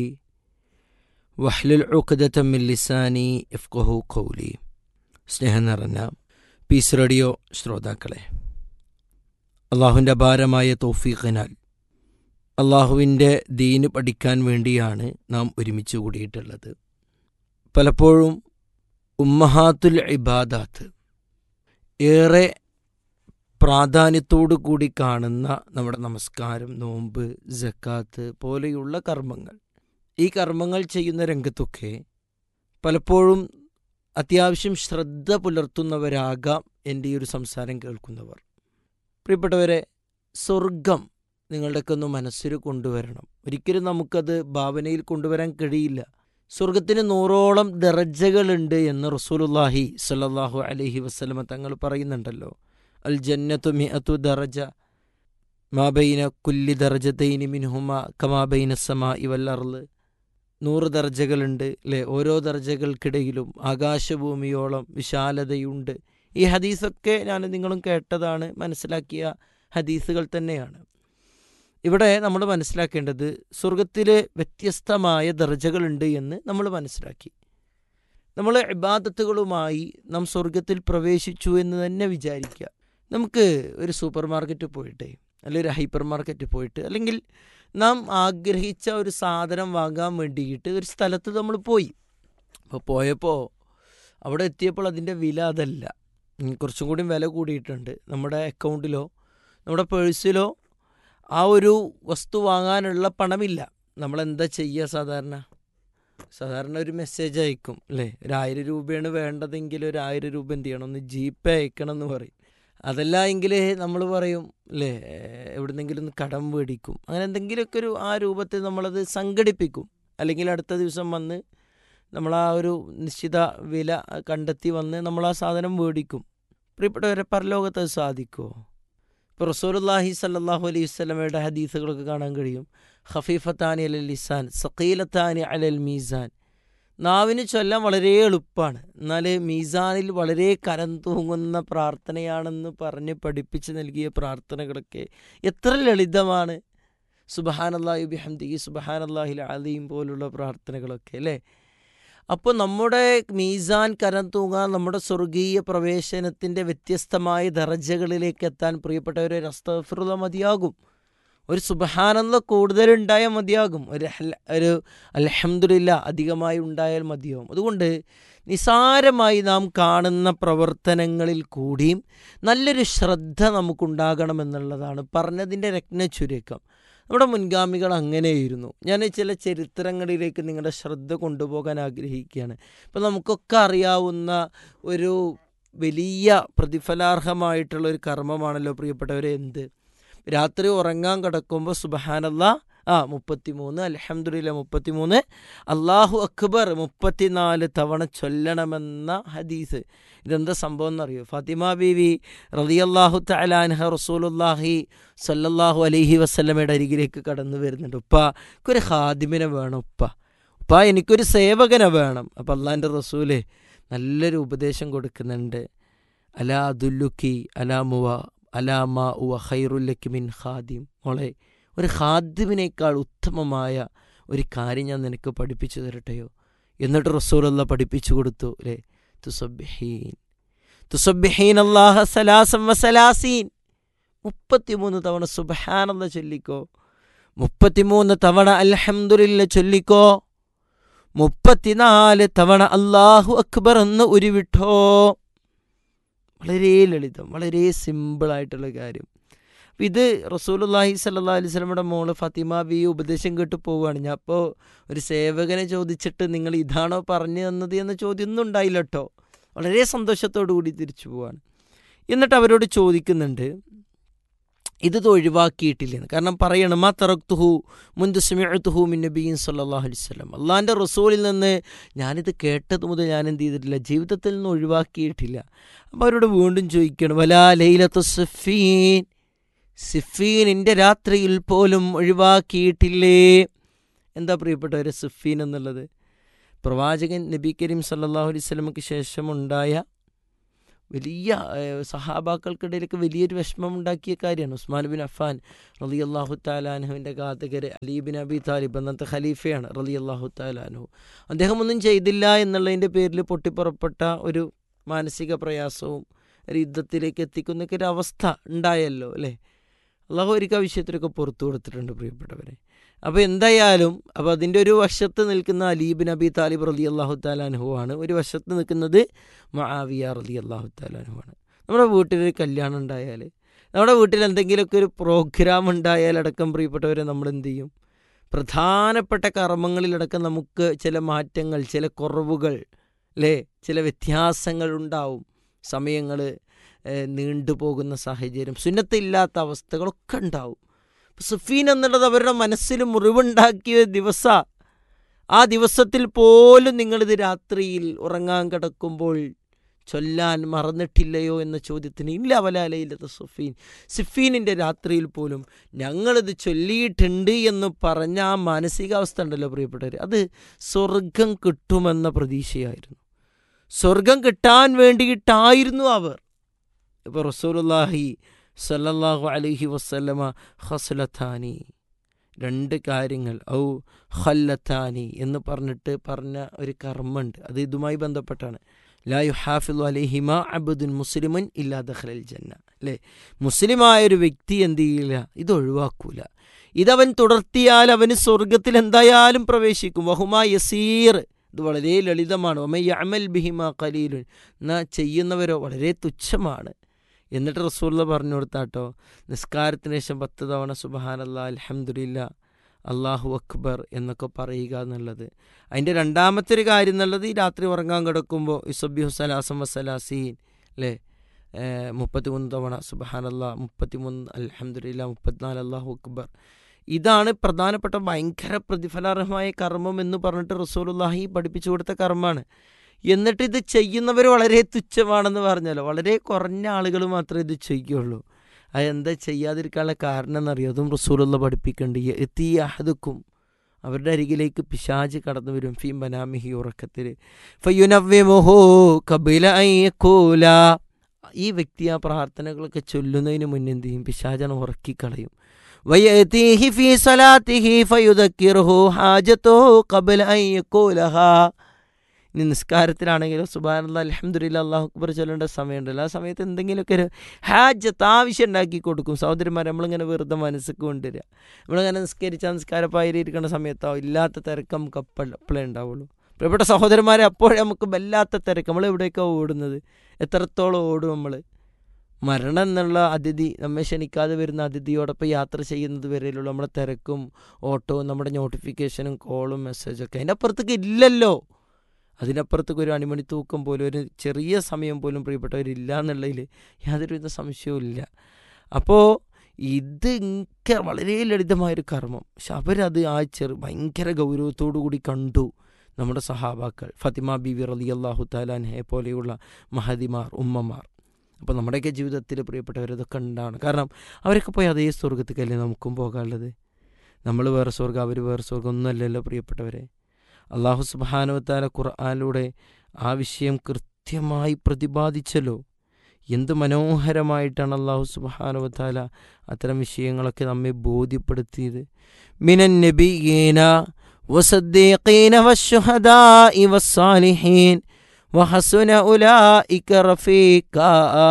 വഹ്ലുൽ ഉഖ്ദത മിൻ ലിസാനി യഫ്ഖഹു ഖൗലി സ്നേഹം നിറഞ്ഞ പീസ് റേഡിയോ ശ്രോതാക്കളെ അള്ളാഹുവിൻ്റെ അപാരമായ തൗഫീഖിനാൽ അള്ളാഹുവിൻ്റെ ദീന് പഠിക്കാൻ വേണ്ടിയാണ് നാം ഒരുമിച്ച് കൂടിയിട്ടുള്ളത് പലപ്പോഴും ഉമ്മഹാത്തുൽ ഇബാദാത്ത് ഏറെ പ്രാധാന്യത്തോടു കൂടി കാണുന്ന നമ്മുടെ നമസ്കാരം നോമ്പ് ജക്കാത്ത് പോലെയുള്ള കർമ്മങ്ങൾ ഈ കർമ്മങ്ങൾ ചെയ്യുന്ന രംഗത്തൊക്കെ പലപ്പോഴും അത്യാവശ്യം ശ്രദ്ധ പുലർത്തുന്നവരാകാം എൻ്റെ ഈ ഒരു സംസാരം കേൾക്കുന്നവർ പ്രിയപ്പെട്ടവരെ സ്വർഗം നിങ്ങളുടെയൊക്കെ ഒന്ന് മനസ്സിൽ കൊണ്ടുവരണം ഒരിക്കലും നമുക്കത് ഭാവനയിൽ കൊണ്ടുവരാൻ കഴിയില്ല സ്വർഗത്തിന് നൂറോളം ദറജകളുണ്ട് എന്ന് റസൂലുല്ലാഹി സല്ലല്ലാഹു അലൈഹി വസ്ലമ തങ്ങൾ പറയുന്നുണ്ടല്ലോ അൽ ജന്നത്തു മിഅത്തു ദറജ മാബൈന കുല്ലി ദറജതൈനി മിൻഹുമ കമാബൈന സമാ ഇവല്ലർല് നൂറ് ദർജകളുണ്ട് അല്ലേ ഓരോ ദർജകൾക്കിടയിലും ആകാശഭൂമിയോളം വിശാലതയുണ്ട് ഈ ഹദീസൊക്കെ ഞാൻ നിങ്ങളും കേട്ടതാണ് മനസ്സിലാക്കിയ ഹദീസുകൾ തന്നെയാണ് ഇവിടെ നമ്മൾ മനസ്സിലാക്കേണ്ടത് സ്വർഗത്തിൽ വ്യത്യസ്തമായ ദർജകളുണ്ട് എന്ന് നമ്മൾ മനസ്സിലാക്കി നമ്മൾ ഇബാദത്തുകളുമായി നാം സ്വർഗത്തിൽ പ്രവേശിച്ചു എന്ന് തന്നെ വിചാരിക്കുക നമുക്ക് ഒരു സൂപ്പർ മാർക്കറ്റ് പോയിട്ട് അല്ലെങ്കിൽ ഒരു ഹൈപ്പർ മാർക്കറ്റ് പോയിട്ട് അല്ലെങ്കിൽ നാം ആഗ്രഹിച്ച ഒരു സാധനം വാങ്ങാൻ വേണ്ടിയിട്ട് ഒരു സ്ഥലത്ത് നമ്മൾ പോയി അപ്പോൾ പോയപ്പോൾ അവിടെ എത്തിയപ്പോൾ അതിൻ്റെ വില അതല്ല ഉം, കുറച്ചും കൂടി വില കൂടിയിട്ടുണ്ട് നമ്മുടെ അക്കൗണ്ടിലോ നമ്മുടെ പേഴ്സിലോ ആ ഒരു വസ്തു വാങ്ങാനുള്ള പണമില്ല നമ്മളെന്താ ചെയ്യുക സാധാരണ സാധാരണ ഒരു മെസ്സേജ് അയക്കും അല്ലേ ഒരു ആയിരം രൂപയാണ് വേണ്ടതെങ്കിൽ ഒരു ആയിരം രൂപ എന്ത് ചെയ്യണം ഒന്ന് ജി പേ അയക്കണം എന്ന് പറയും അതല്ല എങ്കിൽ നമ്മൾ പറയും അല്ലേ എവിടുന്നെങ്കിലും ഒന്ന് കടം മേടിക്കും അങ്ങനെ എന്തെങ്കിലുമൊക്കെ ഒരു ആ രൂപത്തിൽ നമ്മളത് സംഘടിപ്പിക്കും അല്ലെങ്കിൽ അടുത്ത ദിവസം വന്ന് നമ്മൾ ആ ഒരു നിശ്ചിത വില കണ്ടെത്തി വന്ന് നമ്മൾ ആ സാധനം മേടിക്കും പ്രിയപ്പെട്ടവരെ പരലോകത്ത് അത് സാധിക്കുമോ ഇപ്പോൾ റസൂലുല്ലാഹി സല്ലാഹു അലൈഹി വസ്ലമയുടെ ഹദീസുകളൊക്കെ കാണാൻ കഴിയും ഖഫീഫത്താനി അലൽ ലിസാൻ സക്കീലത്താനി അലൽ മീസാൻ നാവിന് ചൊല്ലാൻ വളരെ എളുപ്പമാണ് എന്നാൽ മീസാനിൽ വളരെ കരം തൂങ്ങുന്ന പ്രാർത്ഥനയാണെന്ന് പറഞ്ഞ് പഠിപ്പിച്ച് നൽകിയ പ്രാർത്ഥനകളൊക്കെ എത്ര ലളിതമാണ് സുബഹാനല്ലാഹി ബിഹംദിഹി സുബഹാനല്ലാഹിൽ അലീം പോലുള്ള പ്രാർത്ഥനകളൊക്കെ അല്ലേ അപ്പോൾ നമ്മുടെ മീസാൻ കരം തൂങ്ങാൻ നമ്മുടെ സ്വർഗീയ പ്രവേശനത്തിൻ്റെ വ്യത്യസ്തമായ ദറജകളിലേക്ക് എത്താൻ പ്രിയപ്പെട്ടവരെ റസ്തഫിറുള്ള മതിയാകും ഒരു സുബഹാനന്ദ കൂടുതലുണ്ടായാൽ മതിയാകും ഒരു ഹൽ- ഒരു അലഹമുല്ല അധികമായി ഉണ്ടായാൽ മതിയാകും അതുകൊണ്ട് നിസാരമായി നാം കാണുന്ന പ്രവർത്തനങ്ങളിൽ കൂടിയും നല്ലൊരു ശ്രദ്ധ നമുക്കുണ്ടാകണമെന്നുള്ളതാണ് പറഞ്ഞതിൻ്റെ രത്നചുരുക്കം നമ്മുടെ മുൻഗാമികൾ അങ്ങനെയായിരുന്നു ഞാൻ ചില ചരിത്രങ്ങളിലേക്ക് നിങ്ങളുടെ ശ്രദ്ധ കൊണ്ടുപോകാൻ ആഗ്രഹിക്കുകയാണ് ഇപ്പം നമുക്കൊക്കെ അറിയാവുന്ന ഒരു വലിയ പ്രതിഫലാർഹമായിട്ടുള്ള ഒരു കർമ്മമാണല്ലോ പ്രിയപ്പെട്ടവരെ എന്ത് രാത്രി ഉറങ്ങാൻ കിടക്കുമ്പോൾ സുബഹാനല്ല ആ മുപ്പത്തിമൂന്ന് അലഹമുല്ല മുപ്പത്തിമൂന്ന് അള്ളാഹു അക്ബർ മുപ്പത്തിനാല് തവണ ചൊല്ലണമെന്ന ഹദീസ് ഇതെന്താ സംഭവം എന്നറിയോ ഫാത്തിമ ബീവി റളിയല്ലാഹു തലാൻഹ റസൂലുല്ലാഹി സല്ലല്ലാഹു അലൈഹി വസ്ലമയുടെ അരികിലേക്ക് കടന്നു വരുന്നുണ്ട് ഉപ്പ എനിക്കൊരു ഹാദിമിനെ വേണം ഉപ്പ ഉപ്പ എനിക്കൊരു സേവകനെ വേണം അപ്പം അള്ളാൻ്റെ റസൂല് നല്ലൊരു ഉപദേശം കൊടുക്കുന്നുണ്ട് അലാ ദുല്ലുക്കി അലാ മുവ അലാ മാ ഉവ ഖൈറുല്ലക്കി മിൻ ഖാദിം മോളെ ഒരു ഹാദ്യമിനേക്കാൾ ഉത്തമമായ ഒരു കാര്യം ഞാൻ നിനക്ക് പഠിപ്പിച്ചു തരട്ടെയോ എന്നിട്ട് റസൂലുള്ള പഠിപ്പിച്ചു കൊടുത്തു അല്ലേ തുസബ്ബിഹീൻ തുസബ്ബിഹീൻ അല്ലാഹ സലാസം വസലാസീൻ മുപ്പത്തിമൂന്ന് തവണ സുബഹാനല്ല ചൊല്ലിക്കോ മുപ്പത്തിമൂന്ന് തവണ അൽഹംദുലില്ല ചൊല്ലിക്കോ മുപ്പത്തിനാല് തവണ അള്ളാഹു അക്ബർ എന്ന് ഉരുവിട്ടോ വളരെ ലളിതം വളരെ സിമ്പിളായിട്ടുള്ള കാര്യം അപ്പം ഇത് റസൂലുല്ലാഹി സല്ലാ അലൈഹി സ്വലമിയുടെ മോള് ഫത്തിമ ബി ഉപദേശം കേട്ട് പോവുകയാണ് ഞാൻ അപ്പോൾ ഒരു സേവകനെ ചോദിച്ചിട്ട് നിങ്ങൾ ഇതാണോ പറഞ്ഞു തന്നത് എന്ന ചോദ്യമൊന്നും ഉണ്ടായില്ല കേട്ടോ വളരെ സന്തോഷത്തോടു കൂടി തിരിച്ചു പോവാണ് എന്നിട്ട് അവരോട് ചോദിക്കുന്നുണ്ട് ഇത് ഒഴിവാക്കിയിട്ടില്ലെന്ന് കാരണം പറയണം മാ തറക്തുഹു മുന്ത് സമയത്തുഹു മിൻ നബീൻ സല്ലാഹു അലൈഹി സ്വലം അള്ളാഹിൻ്റെ റസൂലിൽ നിന്ന് ഞാനിത് കേട്ടത് മുതൽ ഞാൻ എന്ത് ചെയ്തിട്ടില്ല ജീവിതത്തിൽ നിന്ന് ഒഴിവാക്കിയിട്ടില്ല അപ്പോൾ അവരോട് വീണ്ടും ചോദിക്കണം വലാ ലൈലത്തു സിഫീൻ സിഫീനിൻ്റെ രാത്രിയിൽ പോലും ഒഴിവാക്കിയിട്ടില്ലേ എന്താ പ്രിയപ്പെട്ടവരെ സിഫീൻ എന്നുള്ളത് പ്രവാചകൻ നബി കരീം സല്ലാഹു അലൈഹി സ്വലമക്ക് ശേഷമുണ്ടായ വലിയ സഹാബാക്കൾക്കിടയിലേക്ക് വലിയൊരു വിഷമം ഉണ്ടാക്കിയ കാര്യമാണ് ഉസ്മാൻ ബിൻ അഫാൻ റലി അള്ളാഹു താലാനുഹുവിൻ്റെ ഘാതകര് അലി ബിൻ അബി താലിബ് അന്നത്തെ ഖലീഫയാണ് റലി അള്ളാഹു താലാനുഹു അദ്ദേഹം ഒന്നും ചെയ്തില്ല എന്നുള്ളതിൻ്റെ പേരിൽ പൊട്ടിപ്പുറപ്പെട്ട ഒരു മാനസിക പ്രയാസവും ഒരു യുദ്ധത്തിലേക്ക് എത്തിക്കുന്നൊക്കെ ഒരു അവസ്ഥ ഉണ്ടായല്ലോ അല്ലേ അള്ളാഹു ഒരിക്കൽ വിഷയത്തിലൊക്കെ പുറത്തു കൊടുത്തിട്ടുണ്ട് പ്രിയപ്പെട്ടവരെ അപ്പോൾ എന്തായാലും അപ്പോൾ അതിൻ്റെ ഒരു വശത്ത് നിൽക്കുന്ന അലീബിൻ അബി താലിബ് റലി അള്ളാഹു താലാനുഹു ആണ് ഒരു വശത്ത് നിൽക്കുന്നത് മഹാവിയ റലി അള്ളാഹു താലാനുഹു ആണ് നമ്മുടെ വീട്ടിലൊരു കല്യാണം ഉണ്ടായാൽ നമ്മുടെ വീട്ടിൽ എന്തെങ്കിലുമൊക്കെ ഒരു പ്രോഗ്രാം ഉണ്ടായാൽ അടക്കം പ്രിയപ്പെട്ടവരെ നമ്മൾ എന്ത് ചെയ്യും പ്രധാനപ്പെട്ട കർമ്മങ്ങളിലടക്കം നമുക്ക് ചില മാറ്റങ്ങൾ ചില കുറവുകൾ അല്ലേ ചില വ്യത്യാസങ്ങൾ ഉണ്ടാവും സമയങ്ങൾ നീണ്ടുപോകുന്ന സാഹചര്യം സുന്നത്തില്ലാത്ത അവസ്ഥകളൊക്കെ ഉണ്ടാവും സുഫീൻ എന്നുള്ളത് അവരുടെ മനസ്സിൽ മുറിവുണ്ടാക്കിയ ദിവസ ആ ദിവസത്തിൽ പോലും നിങ്ങളിത് രാത്രിയിൽ ഉറങ്ങാൻ കിടക്കുമ്പോൾ ചൊല്ലാൻ മറന്നിട്ടില്ലയോ എന്ന ചോദ്യത്തിന് ഇല്ല അവലാലയില്ലത്തെ സുഫീൻ സിഫീനിൻ്റെ രാത്രിയിൽ പോലും ഞങ്ങളിത് ചൊല്ലിയിട്ടുണ്ട് എന്ന് പറഞ്ഞ ആ മാനസികാവസ്ഥ ഉണ്ടല്ലോ പ്രിയപ്പെട്ടവർ അത് സ്വർഗം കിട്ടുമെന്ന പ്രതീക്ഷയായിരുന്നു സ്വർഗം കിട്ടാൻ വേണ്ടിയിട്ടായിരുന്നു അവർ ഇപ്പോൾ റസൂലുല്ലാഹി സല്ലല്ലാഹു അലൈഹി വസ്ലമ ഹസ്ലത്താനി രണ്ട് കാര്യങ്ങൾ ഔ ഹല്ലത്താനി എന്ന് പറഞ്ഞിട്ട് പറഞ്ഞ ഒരു കർമ്മമുണ്ട് അത് ഇതുമായി ബന്ധപ്പെട്ടാണ് ലാ യു ഹാഫിദു അലൈഹിമ അബുദുൻ മുസ്ലിമുൻ ഇല്ലാ ദഖലൽ ജന്ന അല്ലേ മുസ്ലിമായ ഒരു വ്യക്തി എന്ത് ചെയ്യില്ല ഇത് ഒഴിവാക്കൂല ഇതവൻ തുടർത്തിയാൽ അവന് സ്വർഗത്തിൽ എന്തായാലും പ്രവേശിക്കും വഹുമാ യസീർ ഇത് വളരെ ലളിതമാണ് ഒമയ്യ അമൽ ബിഹിമ കലീലുൻ എന്നാൽ ചെയ്യുന്നവരോ വളരെ തുച്ഛമാണ് എന്നിട്ട് റസൂള്ള പറഞ്ഞു കൊടുത്താട്ടോ നിസ്കാരത്തിന് ശേഷം പത്ത് തവണ സുബഹാനല്ലാ അലഹമുല്ല അള്ളാഹു അക്ബർ എന്നൊക്കെ പറയുക എന്നുള്ളത് അതിൻ്റെ രണ്ടാമത്തെ ഒരു കാര്യം എന്നുള്ളത് ഈ രാത്രി ഉറങ്ങാൻ കിടക്കുമ്പോൾ ഇസബി ഹുസലാസം വസലാസീൻ അല്ലേ മുപ്പത്തിമൂന്ന് തവണ സുബഹാനല്ലാ മുപ്പത്തിമൂന്ന് അലഹമുല്ല മുപ്പത്തിനാല് അള്ളാഹു അക്ബർ ഇതാണ് പ്രധാനപ്പെട്ട ഭയങ്കര പ്രതിഫലാർഹമായ കർമ്മം എന്ന് പറഞ്ഞിട്ട് റസൂലുല്ലാഹി പഠിപ്പിച്ചു കൊടുത്ത കർമ്മമാണ് എന്നിട്ട് ഇത് ചെയ്യുന്നവർ വളരെ തുച്ഛമാണെന്ന് പറഞ്ഞല്ലോ വളരെ കുറഞ്ഞ ആളുകൾ മാത്രമേ ഇത് ചെയ്യുള്ളൂ അതെന്താ ചെയ്യാതിരിക്കാനുള്ള കാരണം എന്നറിയോ അതും റസൂലുള്ള പഠിപ്പിക്കേണ്ട എത്തി അഹദുക്കും അവരുടെ അരികിലേക്ക് പിശാജ് കടന്നു വരും ഫീം ബനാമിഹി ഉറക്കത്തിൽ ഫയ്യുനവ്യമോഹോ കബില കൂല ഈ വ്യക്തി ആ പ്രാർത്ഥനകളൊക്കെ ചൊല്ലുന്നതിന് മുന്നേ എന്ത് ചെയ്യും പിശാജാണ് ഉറക്കിക്കളയും വയതീഹി ഫീ സലാത്തിഹി ഫയുദക്കിറുഹു ഹാജത്തോ കബില കൂലഹാ ഇനി നിസ്കാരത്തിലാണെങ്കിലും സുബാനുള്ള അലഹമ്മദില്ല അള്ളാഹു അക്ബർ ചൊല്ലേണ്ട സമയമുണ്ടല്ലോ ആ സമയത്ത് എന്തെങ്കിലുമൊക്കെ ഒരു ഹാജത്ത് ആവശ്യം ഉണ്ടാക്കി കൊടുക്കും സഹോദരിമാർ നമ്മളിങ്ങനെ വെറുതെ മനസ്സിക്ക് കൊണ്ടുവരിക നമ്മളിങ്ങനെ നിസ്കരിച്ചാൽ നിസ്കാരപ്പായിരിക്കുന്ന സമയത്തോ ഇല്ലാത്ത തിരക്ക് നമുക്ക് അപ്പോഴേ ഉണ്ടാവുള്ളൂ പ്രിയപ്പെട്ട സഹോദരന്മാരെ അപ്പോഴേ നമുക്ക് വല്ലാത്ത തിരക്ക് നമ്മൾ എവിടേക്കാണ് ഓടുന്നത് എത്രത്തോളം ഓടും നമ്മൾ മരണം എന്നുള്ള അതിഥി നമ്മെ ക്ഷണിക്കാതെ വരുന്ന അതിഥിയോടൊപ്പം യാത്ര ചെയ്യുന്നത് വരെയുള്ള നമ്മുടെ തിരക്കും ഓട്ടവും നമ്മുടെ നോട്ടിഫിക്കേഷനും കോളും മെസ്സേജൊക്കെ അതിൻ്റെ അപ്പുറത്തേക്ക് ഇല്ലല്ലോ അതിനപ്പുറത്തേക്ക് ഒരു അണിമണി തൂക്കം പോലും ഒരു ചെറിയ സമയം പോലും പ്രിയപ്പെട്ടവരില്ല എന്നുള്ളതിൽ യാതൊരുവിധ സംശയവും ഇല്ല അപ്പോൾ ഇത് എനിക്ക് വളരെ ലളിതമായൊരു കർമ്മം പക്ഷെ അവരത് ആ ചെറു ഭയങ്കര ഗൗരവത്തോടു കൂടി കണ്ടു നമ്മുടെ സഹാബാക്കൾ ഫത്തിമ ബിവി റലി അള്ളാഹു താലാൻഹെ പോലെയുള്ള മഹദിമാർ ഉമ്മമാർ അപ്പോൾ നമ്മുടെയൊക്കെ ജീവിതത്തിൽ പ്രിയപ്പെട്ടവരതൊക്കെ ഉണ്ടാവണം കാരണം അവരൊക്കെ പോയി അതേ സ്വർഗത്തേക്കല്ലേ നമുക്കും പോകാനുള്ളത് നമ്മൾ വേറെ സ്വർഗം അവർ വേറെ സ്വർഗം ഒന്നുമല്ലല്ലോ പ്രിയപ്പെട്ടവരെ അള്ളാഹു സുബാനുവത്താല ഖുർആാനിലൂടെ ആ വിഷയം കൃത്യമായി പ്രതിപാദിച്ചല്ലോ എന്ത് മനോഹരമായിട്ടാണ് അള്ളാഹു സുബാനുവത്താല അത്തരം വിഷയങ്ങളൊക്കെ നമ്മെ ബോധ്യപ്പെടുത്തിയത് മിനൻ നബിയീന വസദ്ദീഖീന വശുഹദാഇ വസ്സാലിഹീൻ വഹസുന ഉലായിക റഫീഖാ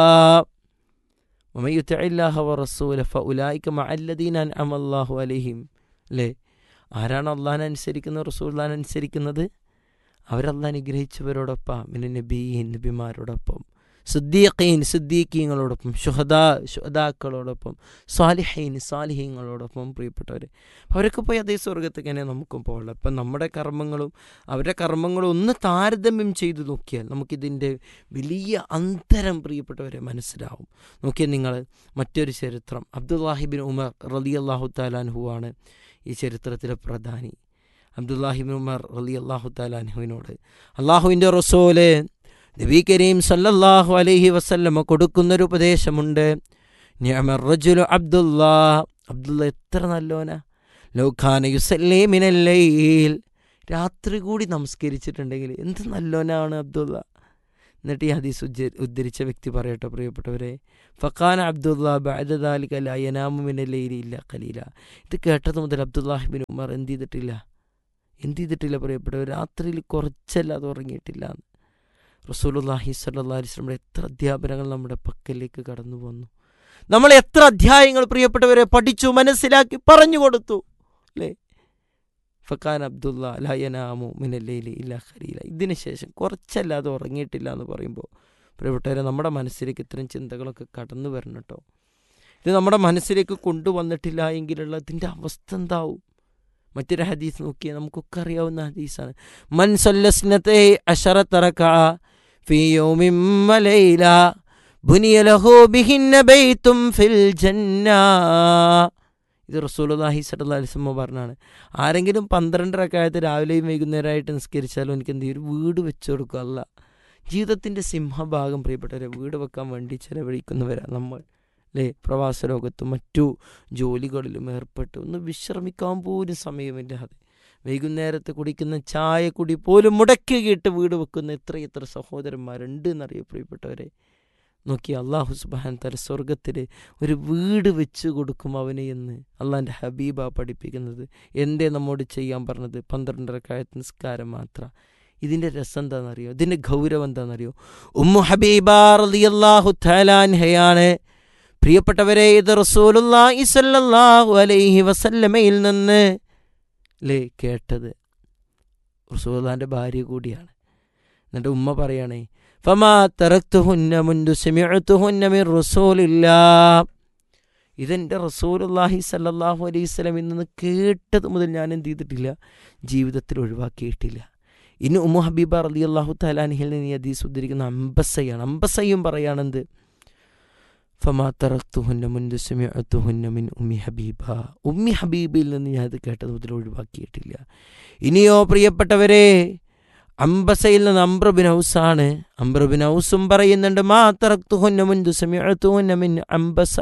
ومن يطع الله ورسوله فأولئك مع الذين أنعم الله عليهم അല്ലേ ആരാണ് അള്ളാഹിനെ അനുസരിക്കുന്നത് റസൂല്ലാൻ അനുസരിക്കുന്നത് അവരല്ല അനുഗ്രഹിച്ചവരോടൊപ്പം പിന്നെ നബീൻ നബിമാരോടൊപ്പം സുദ്ദീഖീൻ സുദ്ദീഖീങ്ങളോടൊപ്പം ഷുഹദാ ഷുഹദാക്കളോടൊപ്പം സാലിഹീൻ സാലിഹീങ്ങളോടൊപ്പം പ്രിയപ്പെട്ടവർ അവരൊക്കെ പോയി അതേ സ്വർഗത്തേക്ക് തന്നെ നമുക്കും പോകണം അപ്പം നമ്മുടെ കർമ്മങ്ങളും അവരുടെ കർമ്മങ്ങളും ഒന്ന് താരതമ്യം ചെയ്തു നോക്കിയാൽ നമുക്കിതിൻ്റെ വലിയ അന്തരം പ്രിയപ്പെട്ടവരെ മനസ്സിലാവും നോക്കിയാൽ നിങ്ങൾ മറ്റൊരു ചരിത്രം അബ്ദുല്ലാഹിബിൻ ഉമർ റലി അള്ളാഹു താലാൻഹുവാണ് ഈ ചരിത്രത്തിലെ പ്രധാനി അബ്ദുല്ലാഹിബിൻ ഉമർ റലി അള്ളാഹു താലാൻഹുവിനോട് അള്ളാഹുവിൻ്റെ റസോല് നബി കരീം സല്ലല്ലാഹു അലൈഹി വസല്ലമ കൊടുക്കുന്നൊരു ഉപദേശമുണ്ട് നിഅമർ റജുലു അബ്ദുല്ലാ അബ്ദുള്ള എത്ര നല്ലോനാ ലൗഖാന യുസല്ലി മിനല്ലൈൽ രാത്രി കൂടി നമസ്കരിച്ചിട്ടുണ്ടെങ്കിൽ എന്ത് നല്ലോനാണ് അബ്ദുള്ള എന്നിട്ട് ഈ ഹദീസ് ഉജ്ജ ഉദ്ധരിച്ച വ്യക്തി പറയട്ടെ പ്രിയപ്പെട്ടവരെ ഫഖാന അബ്ദുള്ള ബഅദാലിക ലാ യനാമു മിനല്ലൈലി ഇല്ല ഖലീല ഇത് കേട്ടത് മുതൽ അബ്ദുല്ലാഹിബിൻ ഉമർ എന്ത് ചെയ്തിട്ടില്ല എന്ത് ചെയ്തിട്ടില്ല പ്രിയപ്പെട്ടവർ രാത്രിയിൽ കുറച്ചല്ലാതെ ഉറങ്ങിയിട്ടില്ല റസൂലുല്ലാഹി സല്ലാ അലിസ്ലമിയുടെ എത്ര അധ്യാപനങ്ങൾ നമ്മുടെ പക്കലേക്ക് കടന്നു വന്നു നമ്മൾ എത്ര അധ്യായങ്ങൾ പ്രിയപ്പെട്ടവരെ പഠിച്ചു മനസ്സിലാക്കി പറഞ്ഞു കൊടുത്തു അല്ലേ ഫക്കാൻ അബ്ദുള്ള ലയനാമു മിനല്ലയിലെ ഇല്ല ഖരീല ഇതിന് ശേഷം കുറച്ചല്ലാതെ ഉറങ്ങിയിട്ടില്ല എന്ന് പറയുമ്പോൾ പ്രിയപ്പെട്ടവരെ നമ്മുടെ മനസ്സിലേക്ക് ഇത്തരം ചിന്തകളൊക്കെ കടന്നു വരണം കേട്ടോ ഇത് നമ്മുടെ മനസ്സിലേക്ക് കൊണ്ടുവന്നിട്ടില്ല എങ്കിലുള്ള ഇതിൻ്റെ അവസ്ഥ എന്താവും മറ്റൊരു ഹദീസ് നോക്കിയാൽ നമുക്കൊക്കെ അറിയാവുന്ന ഹദീസാണ് മൻ സല്ലസ്നത്തെ അഷറത്തറക്ക في يوم وليلة بني له بهن بيت في الجنة ഇത് റസൂലുല്ലാഹി സല്ലാ അലിസ്മ പറഞ്ഞാണ് ആരെങ്കിലും പന്ത്രണ്ടരക്കാലത്ത് രാവിലെയും വൈകുന്നേരമായിട്ട് നിസ്കരിച്ചാലും എനിക്ക് എന്ത് ചെയ്യും ഒരു വീട് വെച്ചു കൊടുക്കുകയല്ല ജീവിതത്തിൻ്റെ സിംഹഭാഗം പ്രിയപ്പെട്ടവരെ വീട് വെക്കാൻ വേണ്ടി ചെലവഴിക്കുന്നവരാണ് നമ്മൾ അല്ലേ പ്രവാസ ലോകത്തും മറ്റു ജോലികളിലും ഏർപ്പെട്ട് ഒന്ന് വിശ്രമിക്കാൻ പോലും സമയമില്ലാതെ വൈകുന്നേരത്ത് കുടിക്കുന്ന ചായ കുടി പോലും മുടക്കിയിട്ട് വീട് വെക്കുന്ന എത്ര എത്ര സഹോദരന്മാരുണ്ട് എന്നറിയ പ്രിയപ്പെട്ടവരെ നോക്കി അള്ളാഹു സുബാൻ തല സ്വർഗത്തിൽ ഒരു വീട് വെച്ച് കൊടുക്കും അവന് എന്ന് അള്ളാൻ്റെ ഹബീബ പഠിപ്പിക്കുന്നത് എന്തേ നമ്മോട് ചെയ്യാൻ പറഞ്ഞത് പന്ത്രണ്ടര കായത്ത് നിസ്കാരം മാത്രം ഇതിൻ്റെ രസം എന്താണെന്നറിയോ ഇതിൻ്റെ ഗൗരവം എന്താണെന്നറിയോ ഉമ്മു ഹബീബ റളിയല്ലാഹു തആലാൻഹയാണ് പ്രിയപ്പെട്ടവരെ ഇത് റസൂലുള്ളാഹി സ്വല്ലല്ലാഹു അലൈഹി വസല്ലമയിൽ നിന്ന് ലേ കേട്ടത് റസൂലാൻ്റെ ഭാര്യ കൂടിയാണ് എന്നിട്ട് ഉമ്മ പറയണേ ഫമാ തറക്തുഹുന്ന മുൻതു സെമിഅത്തുഹുന്ന മിൻ റസൂലില്ല ഇതെൻ്റെ റസൂലുള്ളാഹി സല്ലല്ലാഹു അലൈഹി സ്വലമിൽ നിന്ന് കേട്ടത് മുതൽ ഞാൻ എന്ത് ചെയ്തിട്ടില്ല ജീവിതത്തിൽ ഒഴിവാക്കിയിട്ടില്ല ഇനി ഉമ്മു ഹബീബ റലി അള്ളാഹു തലാനിഹിൽ നിന്ന് ഈ ഹദീസ് ഉദ്ധരിക്കുന്ന അമ്പസയാണ് അമ്പസയും പറയാണെന്ത് ഫമാ തറക്തുഹുന്ന മുൻതു സെമിഅത്തുഹുന്ന മിൻ ഉമ്മി ഹബീബ ഉമ്മി ഹബീബിൽ നിന്ന് ഞാൻ അത് കേട്ടത് മുതൽ ഒഴിവാക്കിയിട്ടില്ല ഇനിയോ പ്രിയപ്പെട്ടവരെ അംബസയിൽ നിന്ന് അംബ്രബിൻ ഹൗസാണ് അംബ്രബിൻ ഹൗസും പറയുന്നുണ്ട് മാ തറക്തുഹുന്ന മുൻതു സെമിഅത്തുഹുന്ന മിൻ അംബസ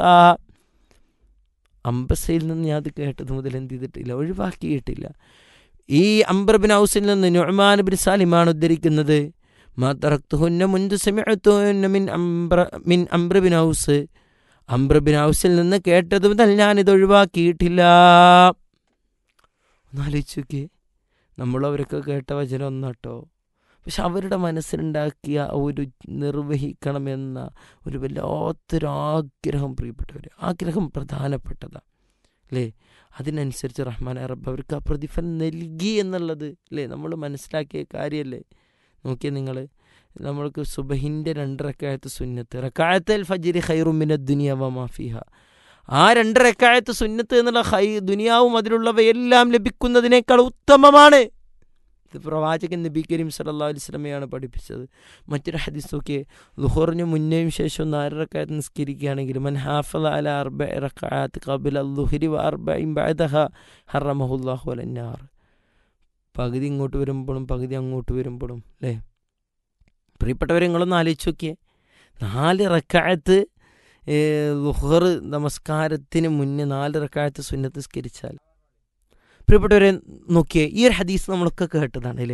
അംബസയിൽ നിന്ന് ഞാൻ അത് കേട്ടത് മുതൽ എന്ത് ചെയ്തിട്ടില്ല ഒഴിവാക്കിയിട്ടില്ല ഈ അംബ്രബിൻ ഹൗസിൽ നിന്ന് നുഅ്മാൻ ബിൻ സാലിമാണ് ഉദ്ധരിക്കുന്നത് മാ തറക്തുഹുന്ന മുൻതു സെമിഅത്തുഹുന്ന മിൻ അംബ്ര മിൻ അംബ്രബിൻ ഹൗസ് അംബ്രബിൻ ഹൗസിൽ നിന്ന് കേട്ടത് മുതൽ ഞാനിത് ഒഴിവാക്കിയിട്ടില്ല ഒന്നാലോചിച്ച് നോക്കിയേ നമ്മളവരൊക്കെ കേട്ട വചനം ഒന്നാട്ടോ പക്ഷെ അവരുടെ മനസ്സിലുണ്ടാക്കിയ ഒരു നിർവഹിക്കണമെന്ന ഒരു വല്ലാത്തൊരു ആഗ്രഹം പ്രിയപ്പെട്ടവർ ആഗ്രഹം പ്രധാനപ്പെട്ടതാണ് അല്ലേ അതിനനുസരിച്ച് റഹ്മാൻ റബ്ബ് അവർക്ക് ആ പ്രതിഫലം നൽകി എന്നുള്ളത് അല്ലേ നമ്മൾ മനസ്സിലാക്കിയ കാര്യമല്ലേ നോക്കിയ നിങ്ങൾ നമ്മൾക്ക് സുബഹിൻ്റെ രണ്ട് റക്കായത്ത് സുന്നത്ത് റക്കായത്തൽ ഫജിരി ഖൈറുമിന ദുനിയാവ മാഫിഹ ആ രണ്ട് റക്കായത്ത് സുന്നത്ത് എന്നുള്ള ഹൈ ദുനിയാവും അതിലുള്ളവയെല്ലാം ലഭിക്കുന്നതിനേക്കാൾ ഉത്തമമാണ് ഇത് പ്രവാചകൻ നബി കരീം സല്ലാ അലിസ്ലമയാണ് പഠിപ്പിച്ചത് മറ്റൊരു ഹദീസ് നോക്കിയേ ലുഹറിന് മുന്നേയും ശേഷം നാല് റക്കായത്ത് നിസ്കരിക്കുകയാണെങ്കിൽ മൻ ഹാഫൽ അല അർബ റക്കായത്ത് കബിൽ ലുഹരി അർബഇൻ ബഅദഹ ഹറമഹുല്ലാഹു അലന്നാർ പകുതി ഇങ്ങോട്ട് വരുമ്പോഴും പകുതി അങ്ങോട്ട് വരുമ്പോഴും അല്ലേ പ്രിയപ്പെട്ടവരെ നിങ്ങളൊന്ന് ആലോചിച്ച് നോക്കിയേ നാല് റക്കായത്ത് ലുഹർ നമസ്കാരത്തിന് മുന്നേ നാല് റക്കായത്ത് സുന്നത്ത് സ്കരിച്ചാൽ പ്രിയപ്പെട്ടവരെ നോക്കിയേ ഈ ഒരു ഹദീസ് നമ്മളൊക്കെ കേട്ടതാണ് അല്ലേ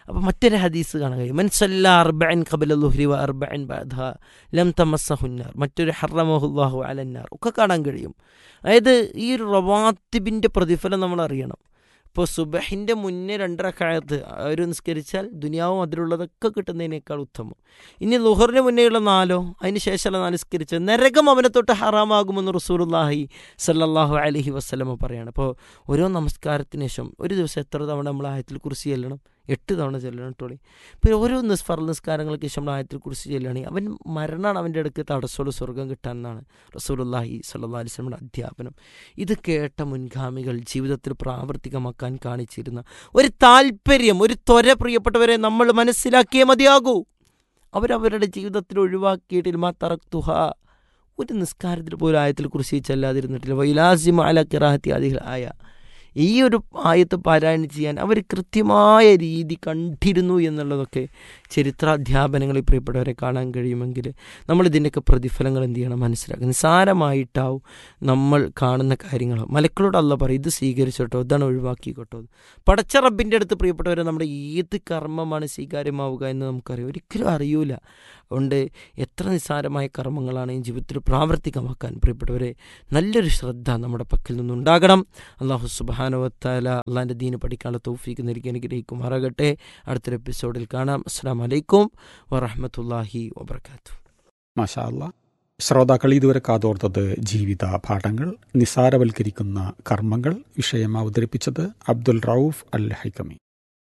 അപ്പോൾ മറ്റൊരു ഹദീസ് കാണാൻ കഴിയും മൻസല്ല അർബഅൻ ഖബല ലുഹ്രി വ അർബഅൻ ബഅദഹ ലം തമസ്സഹുന്നാർ മറ്റൊരു ഹറമഹുല്ലാഹു അലന്നാർ ഒക്കെ കാണാൻ കഴിയും അതായത് ഈ ഒരു റവാത്തിബിൻ്റെ പ്രതിഫലം നമ്മൾ അറിയണം ഇപ്പോൾ സുബഹിൻ്റെ മുന്നേ രണ്ടരക്കാലത്ത് ഒരു നിസ്കരിച്ചാൽ ദുനിയാവും അതിലുള്ളതൊക്കെ കിട്ടുന്നതിനേക്കാൾ ഉത്തമം ഇനി ലുഹറിന് മുന്നേയുള്ള നാലോ അതിന് ശേഷമുള്ള നാല് നിസ്കരിച്ചത് നരകം അവനെ തൊട്ട് ഹറാമാകുമെന്ന് റസൂലുല്ലാഹി സല്ലല്ലാഹു അലഹി വസ്ലമ പറയാണ് അപ്പോൾ ഓരോ നമസ്കാരത്തിന് ശേഷം ഒരു ദിവസം എത്ര തവണ നമ്മൾ ആയത്തിൽ കുറിച്ച് ചെല്ലണം എട്ട് തവണ ചെല്ലണം ടോളി പിന്നെ ഓരോ നിസ്ഫർ നിസ്കാരങ്ങൾക്ക് ശേഷം നമ്മൾ ആയത്തിൽ കുറിച്ച് ചെല്ലുകയാണെങ്കിൽ അവൻ മരണമാണ് അവൻ്റെ അടുക്ക് തടസ്സമുള്ള സ്വർഗം കിട്ടാനെന്നാണ് റസൂലുല്ലാഹി സല്ലാ അലിസ്ലമിൻ്റെ അധ്യാപനം ഇത് കേട്ട മുൻഗാമികൾ ജീവിതത്തിൽ പ്രാവർത്തികമാക്കാൻ കാണിച്ചിരുന്ന ഒരു താല്പര്യം ഒരു ത്വര പ്രിയപ്പെട്ടവരെ നമ്മൾ മനസ്സിലാക്കിയേ മതിയാകൂ അവരവരുടെ ജീവിതത്തിൽ ഒഴിവാക്കിയിട്ടില്ല മാ തറക്തുഹ ഒരു നിസ്കാരത്തിൽ പോലും ആയത്തിൽ കുറിച്ച് ചെല്ലാതിരുന്നിട്ടില്ല വൈലാസിം അല കിറാഹത്തി അതിൽ ആയ ഈ ഒരു ആയത്ത് പാരായണം ചെയ്യാൻ അവർ കൃത്യമായ രീതി കണ്ടിരുന്നു എന്നുള്ളതൊക്കെ ചരിത്രാധ്യാപനങ്ങളിൽ പ്രിയപ്പെട്ടവരെ കാണാൻ കഴിയുമെങ്കിൽ നമ്മൾ ഇതിൻ്റെയൊക്കെ പ്രതിഫലങ്ങൾ എന്ത് ചെയ്യണം മനസ്സിലാക്കുക നിസ്സാരമായിട്ടാവും നമ്മൾ കാണുന്ന കാര്യങ്ങൾ മലക്കളോട് അല്ല പറയും ഇത് സ്വീകരിച്ചോട്ടോ ഇതാണ് ഒഴിവാക്കിക്കോട്ടോ പടച്ച റബ്ബിൻ്റെ അടുത്ത് പ്രിയപ്പെട്ടവരെ നമ്മുടെ ഏത് കർമ്മമാണ് സ്വീകാര്യമാവുക എന്ന് നമുക്കറിയാം ഒരിക്കലും അറിയൂല അതുകൊണ്ട് എത്ര നിസ്സാരമായ കർമ്മങ്ങളാണ് ഈ ജീവിതത്തിൽ പ്രാവർത്തികമാക്കാൻ പ്രിയപ്പെട്ടവരെ നല്ലൊരു ശ്രദ്ധ നമ്മുടെ പക്കൽ നിന്നുണ്ടാകണം അള്ളാഹു സുബാനുവത്താല അള്ളാഹിൻ്റെ ദീന് പഠിക്കാനുള്ള തൗഫീക്ക് നൽകി അനുഗ്രഹിക്കുമാറാകട്ടെ അടുത്തൊരു എപ്പിസോഡിൽ കാണാം അസ്സാം വലൈക്കും വറഹമത്തല്ലാഹി വബർക്കാത്തു മാഷാ അല്ലാ ശ്രോതാക്കൾ ഇതുവരെ കാതോർത്തത് ജീവിത പാഠങ്ങൾ നിസാരവൽക്കരിക്കുന്ന കർമ്മങ്ങൾ വിഷയം അവതരിപ്പിച്ചത് അബ്ദുൽ റൌഫ് അൽ ഹൈക്കമി